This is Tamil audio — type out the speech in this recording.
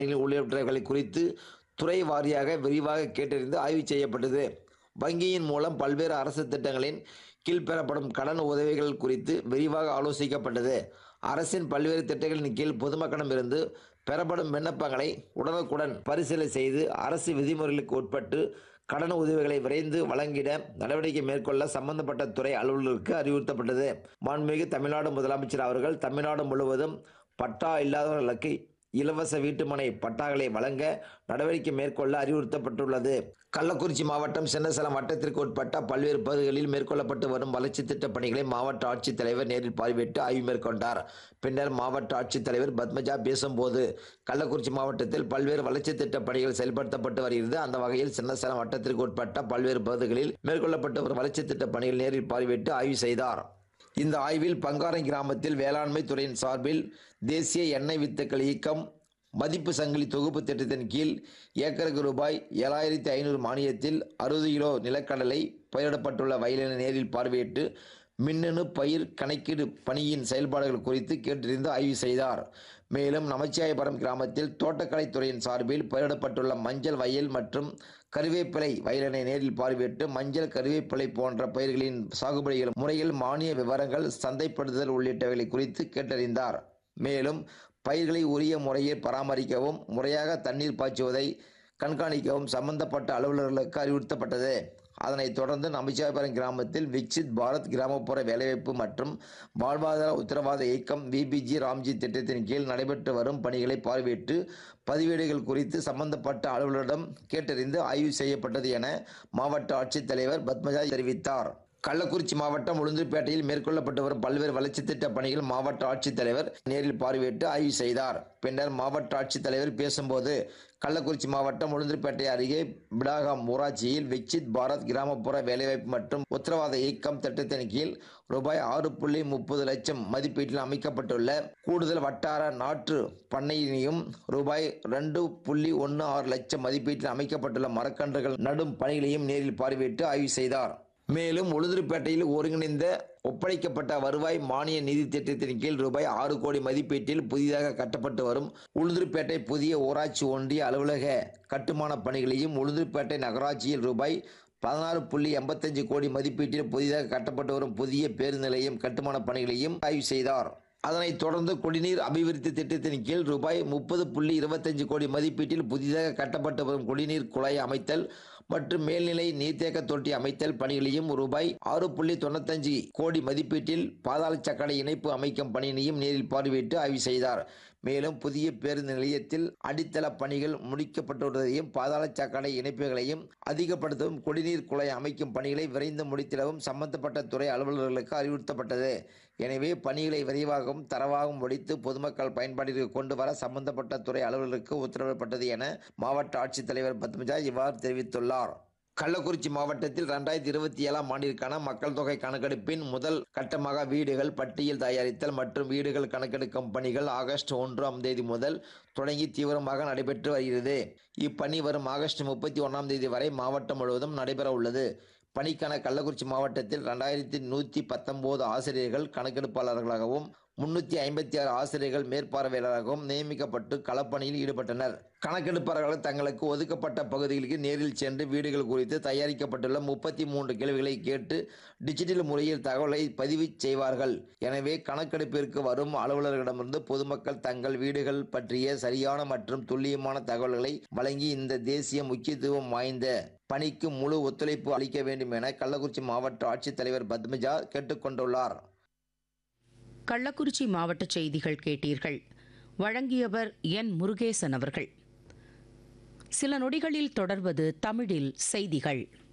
உள்ளிட்டவைகளை குறித்து துறை வாரியாக விரிவாக கேட்டறிந்து ஆய்வு செய்யப்பட்டது வங்கியின் மூலம் பல்வேறு அரசு திட்டங்களின் கீழ் பெறப்படும் கடன் உதவிகள் குறித்து விரிவாக ஆலோசிக்கப்பட்டது அரசின் பல்வேறு திட்டங்களின் கீழ் பொதுமக்களிடமிருந்து பெறப்படும் விண்ணப்பங்களை உடனுக்குடன் பரிசீலனை செய்து அரசு விதிமுறைகளுக்கு உட்பட்டு கடன் உதவிகளை விரைந்து வழங்கிட நடவடிக்கை மேற்கொள்ள சம்பந்தப்பட்ட துறை அலுவலருக்கு அறிவுறுத்தப்பட்டது மாண்புமிகு தமிழ்நாடு முதலமைச்சர் அவர்கள் தமிழ்நாடு முழுவதும் பட்டா இல்லாதவர்களுக்கு இலவச வீட்டுமனை பட்டாக்களை வழங்க நடவடிக்கை மேற்கொள்ள அறிவுறுத்தப்பட்டுள்ளது கள்ளக்குறிச்சி மாவட்டம் சின்னசேலம் வட்டத்திற்கு உட்பட்ட பல்வேறு பகுதிகளில் மேற்கொள்ளப்பட்டு வரும் வளர்ச்சி திட்டப் பணிகளை மாவட்ட ஆட்சித்தலைவர் நேரில் பார்வையிட்டு ஆய்வு மேற்கொண்டார் பின்னர் மாவட்ட ஆட்சித்தலைவர் பத்மஜா பேசும்போது கள்ளக்குறிச்சி மாவட்டத்தில் பல்வேறு வளர்ச்சி திட்டப் பணிகள் செயல்படுத்தப்பட்டு வருகிறது அந்த வகையில் சின்னசேலம் வட்டத்திற்கு உட்பட்ட பல்வேறு பகுதிகளில் மேற்கொள்ளப்பட்டு வரும் வளர்ச்சி திட்டப் பணிகள் நேரில் பார்வையிட்டு ஆய்வு செய்தார் இந்த ஆய்வில் பங்காரை கிராமத்தில் வேளாண்மை துறையின் சார்பில் தேசிய எண்ணெய் வித்துக்கள் இயக்கம் மதிப்பு சங்கிலி தொகுப்பு திட்டத்தின் கீழ் ஏக்கருக்கு ரூபாய் ஏழாயிரத்தி ஐநூறு மானியத்தில் அறுபது கிலோ நிலக்கடலை பயிரிடப்பட்டுள்ள வயலினை நேரில் பார்வையிட்டு மின்னணு பயிர் கணக்கீடு பணியின் செயல்பாடுகள் குறித்து கேட்டறிந்து ஆய்வு செய்தார் மேலும் நமச்சியாயபுரம் கிராமத்தில் தோட்டக்கலைத்துறையின் சார்பில் பயிரிடப்பட்டுள்ள மஞ்சள் வயல் மற்றும் கருவேப்பிலை வயலினை நேரில் பார்வையிட்டு மஞ்சள் கருவேப்பிலை போன்ற பயிர்களின் சாகுபடிகள் முறையில் மானிய விவரங்கள் சந்தைப்படுத்துதல் உள்ளிட்டவைகளை குறித்து கேட்டறிந்தார் மேலும் பயிர்களை உரிய முறையில் பராமரிக்கவும் முறையாக தண்ணீர் பாய்ச்சுவதை கண்காணிக்கவும் சம்பந்தப்பட்ட அலுவலர்களுக்கு அறிவுறுத்தப்பட்டது அதனைத் தொடர்ந்து நம்பிச்சாயபுரம் கிராமத்தில் விக்சித் பாரத் கிராமப்புற வேலைவாய்ப்பு மற்றும் வாழ்வாதார உத்தரவாத இயக்கம் விபிஜி ராம்ஜி திட்டத்தின் கீழ் நடைபெற்று வரும் பணிகளை பார்வையிட்டு பதிவேடுகள் குறித்து சம்பந்தப்பட்ட அலுவலரிடம் கேட்டறிந்து ஆய்வு செய்யப்பட்டது என மாவட்ட ஆட்சித்தலைவர் பத்மஜா தெரிவித்தார் கள்ளக்குறிச்சி மாவட்டம் உளுந்தூர்பேட்டையில் மேற்கொள்ளப்பட்டு வரும் பல்வேறு வளர்ச்சி திட்ட பணிகள் மாவட்ட ஆட்சித்தலைவர் நேரில் பார்வையிட்டு ஆய்வு செய்தார் பின்னர் மாவட்ட ஆட்சித்தலைவர் பேசும்போது கள்ளக்குறிச்சி மாவட்டம் உளுந்தூர்பேட்டை அருகே பிடாகாம் ஊராட்சியில் விக்சித் பாரத் கிராமப்புற வேலைவாய்ப்பு மற்றும் உத்தரவாத இயக்கம் திட்டத்தின் கீழ் ரூபாய் ஆறு புள்ளி முப்பது லட்சம் மதிப்பீட்டில் அமைக்கப்பட்டுள்ள கூடுதல் வட்டார நாற்று பண்ணையினையும் ரூபாய் ரெண்டு புள்ளி ஒன்று ஆறு லட்சம் மதிப்பீட்டில் அமைக்கப்பட்டுள்ள மரக்கன்றுகள் நடும் பணிகளையும் நேரில் பார்வையிட்டு ஆய்வு செய்தார் மேலும் உளுந்தூர்பேட்டையில் ஒருங்கிணைந்த ஒப்படைக்கப்பட்ட வருவாய் மானிய நிதி திட்டத்தின் கீழ் ரூபாய் ஆறு கோடி மதிப்பீட்டில் புதிதாக கட்டப்பட்டு வரும் உளுந்தூர்பேட்டை புதிய ஊராட்சி ஒன்றிய அலுவலக கட்டுமான பணிகளையும் உளுந்தூர்பேட்டை நகராட்சியில் ரூபாய் பதினாறு புள்ளி எண்பத்தஞ்சு கோடி மதிப்பீட்டில் புதிதாக கட்டப்பட்டு வரும் புதிய பேருந்து நிலையம் கட்டுமான பணிகளையும் ஆய்வு செய்தார் அதனைத் தொடர்ந்து குடிநீர் அபிவிருத்தி திட்டத்தின் கீழ் ரூபாய் முப்பது புள்ளி இருபத்தஞ்சு கோடி மதிப்பீட்டில் புதிதாக கட்டப்பட்டு வரும் குடிநீர் குழாய் அமைத்தல் மற்றும் மேல்நிலை நீர்த்தேக்க தொட்டி அமைத்தல் பணிகளையும் ரூபாய் ஆறு புள்ளி தொண்ணூத்தஞ்சு கோடி மதிப்பீட்டில் பாதாள சக்கடை இணைப்பு அமைக்கும் பணியினையும் நேரில் பார்வையிட்டு ஆய்வு செய்தார் மேலும் புதிய பேருந்து நிலையத்தில் அடித்தள பணிகள் முடிக்கப்பட்டுள்ளதையும் பாதாள சாக்கடை இணைப்புகளையும் அதிகப்படுத்தவும் குடிநீர் குழாய் அமைக்கும் பணிகளை விரைந்து முடித்திடவும் சம்பந்தப்பட்ட துறை அலுவலர்களுக்கு அறிவுறுத்தப்பட்டது எனவே பணிகளை விரைவாகவும் தரவாகவும் முடித்து பொதுமக்கள் பயன்பாட்டிற்கு கொண்டு வர சம்பந்தப்பட்ட துறை அலுவலருக்கு உத்தரவிடப்பட்டது என மாவட்ட ஆட்சித்தலைவர் பத்மஜா இவ்வாறு தெரிவித்துள்ளார் கள்ளக்குறிச்சி மாவட்டத்தில் ரெண்டாயிரத்தி இருபத்தி ஏழாம் ஆண்டிற்கான மக்கள் தொகை கணக்கெடுப்பின் முதல் கட்டமாக வீடுகள் பட்டியல் தயாரித்தல் மற்றும் வீடுகள் கணக்கெடுக்கும் பணிகள் ஆகஸ்ட் ஒன்றாம் தேதி முதல் தொடங்கி தீவிரமாக நடைபெற்று வருகிறது இப்பணி வரும் ஆகஸ்ட் முப்பத்தி ஒன்றாம் தேதி வரை மாவட்டம் முழுவதும் நடைபெற உள்ளது பணிக்கான கள்ளக்குறிச்சி மாவட்டத்தில் ரெண்டாயிரத்தி நூற்றி பத்தொம்போது ஆசிரியர்கள் கணக்கெடுப்பாளர்களாகவும் முன்னூற்றி ஐம்பத்தி ஆறு ஆசிரியர்கள் மேற்பார்வையாளராகவும் நியமிக்கப்பட்டு களப்பணியில் ஈடுபட்டனர் கணக்கெடுப்பாளர்கள் தங்களுக்கு ஒதுக்கப்பட்ட பகுதிகளுக்கு நேரில் சென்று வீடுகள் குறித்து தயாரிக்கப்பட்டுள்ள முப்பத்தி மூன்று கேள்விகளை கேட்டு டிஜிட்டல் முறையில் தகவலை பதிவு செய்வார்கள் எனவே கணக்கெடுப்பிற்கு வரும் அலுவலர்களிடமிருந்து பொதுமக்கள் தங்கள் வீடுகள் பற்றிய சரியான மற்றும் துல்லியமான தகவல்களை வழங்கி இந்த தேசிய முக்கியத்துவம் வாய்ந்த பணிக்கு முழு ஒத்துழைப்பு அளிக்க வேண்டும் என கள்ளக்குறிச்சி மாவட்ட ஆட்சித்தலைவர் பத்மஜா கேட்டுக்கொண்டுள்ளார் கள்ளக்குறிச்சி மாவட்ட செய்திகள் கேட்டீர்கள் வழங்கியவர் என் முருகேசன் அவர்கள் சில நொடிகளில் தொடர்வது தமிழில் செய்திகள்